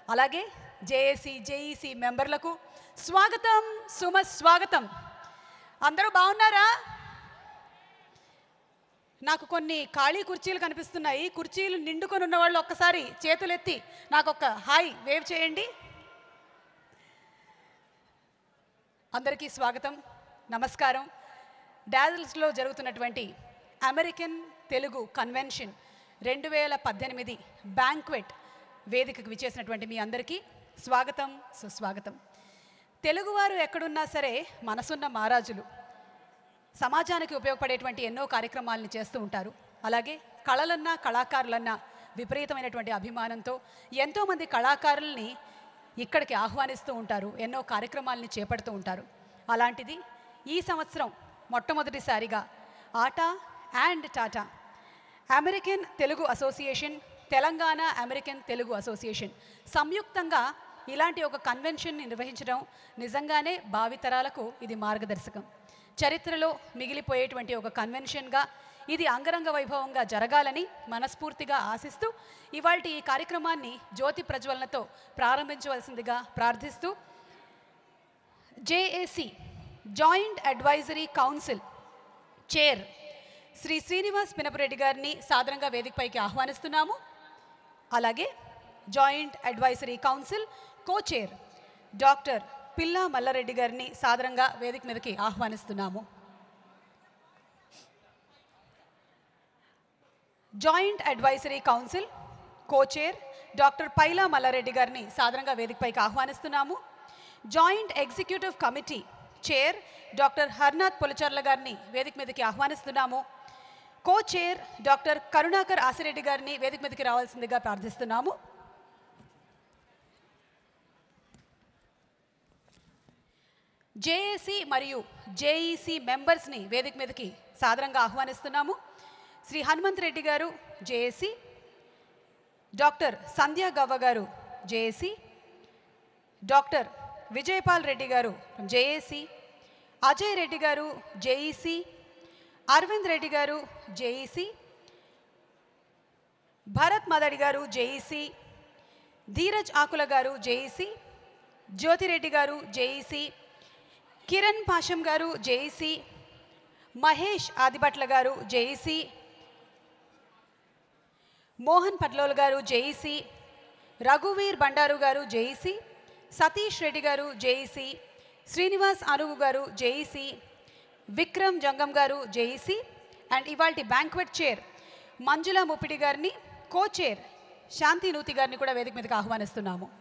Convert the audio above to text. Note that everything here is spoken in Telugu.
అలాగే జేఏసీ జేఈసీ మెంబర్లకు స్వాగతం సుమ స్వాగతం అందరూ బాగున్నారా నాకు కొన్ని ఖాళీ కుర్చీలు కనిపిస్తున్నాయి కుర్చీలు నిండుకొని ఉన్న వాళ్ళు ఒక్కసారి చేతులెత్తి నాకు ఒక హాయ్ వేవ్ చేయండి అందరికీ స్వాగతం నమస్కారం డాజిల్స్లో జరుగుతున్నటువంటి అమెరికన్ తెలుగు కన్వెన్షన్ రెండు వేల పద్దెనిమిది బ్యాంక్వెట్ వేదికకు విచ్చేసినటువంటి మీ అందరికీ స్వాగతం సుస్వాగతం తెలుగువారు ఎక్కడున్నా సరే మనసున్న మహారాజులు సమాజానికి ఉపయోగపడేటువంటి ఎన్నో కార్యక్రమాలను చేస్తూ ఉంటారు అలాగే కళలన్నా కళాకారులన్నా విపరీతమైనటువంటి అభిమానంతో ఎంతోమంది కళాకారుల్ని ఇక్కడికి ఆహ్వానిస్తూ ఉంటారు ఎన్నో కార్యక్రమాలని చేపడుతూ ఉంటారు అలాంటిది ఈ సంవత్సరం మొట్టమొదటిసారిగా ATA and TATA American Telugu association Telangana American Telugu association సంయుక్తంగా ఇలాంటి ఒక కన్వెన్షన్ నిర్వహించడం నిజంగానే భావితరాలకు ఇది మార్గదర్శకం చరిత్రలో మిగిలిపోయేటువంటి ఒక కన్వెన్షన్గా ఇది అంగరంగ వైభవంగా జరగాలని మనస్ఫూర్తిగా ఆశిస్తూ ఇవాళ ఈ కార్యక్రమాన్ని జ్యోతి ప్రజ్వలనతో ప్రారంభించవలసిందిగా ప్రార్థిస్తూ JAC joint advisory council chair Shri Srinivas Pinapareddy గారిని సాదరంగా వేదికపైకి ఆహ్వానిస్తున్నాము అలాగే joint advisory council co chair doctor Pilla Mallareddy గారిని సాదరంగా వేదిక మీదకి ఆహ్వానిస్తున్నాము joint advisory council co chair doctor Paila Mallareddy గారిని సాదరంగా వేదికపైకి ఆహ్వానిస్తున్నాము joint executive committee chair doctor Harnath Pulacharla గారిని వేదిక మీదకి ఆహ్వానిస్తున్నాము co chair doctor Karunakar Asireddy గారిని వేదిక మీదకి రావాల్సిందిగా ప్రార్థిస్తున్నాము జేఏసీ మరియు జేఈసీ మెంబర్స్ని వేదిక మీదకి సాదరంగా ఆహ్వానిస్తున్నాము శ్రీ హనుమంత్ రెడ్డి గారు జేఏసీ డాక్టర్ సంధ్యా గవ్వ గారు జేఏసీ డాక్టర్ విజయపాల్ రెడ్డి గారు జేఏసీ అజయ్ రెడ్డి గారు జేఈసీ అరవింద్ రెడ్డి గారు జేఈసీ భరత్ మదడి గారు జేఈసీ ధీరజ్ ఆకుల గారు జేఈసీ జ్యోతిరెడ్డి గారు జేఈసీ కిరణ్ పాషం గారు జేఈసీ మహేష్ ఆదిభట్ల గారు జేఈసీ మోహన్ పట్లోల్ గారు జేఈసీ రఘువీర్ బండారు గారు జేఈసీ సతీష్ రెడ్డి గారు జేఈసీ శ్రీనివాస్ అనుగు గారు జేఈసీ విక్రమ్ జంగం గారు జేఈసీ అండ్ ఇవాల్టి బ్యాంక్వెట్ చైర్ మంజుల ముప్పిడి గారిని కో చైర్ శాంతి నూతి గారిని కూడా వేదిక మీదకి ఆహ్వానిస్తున్నాము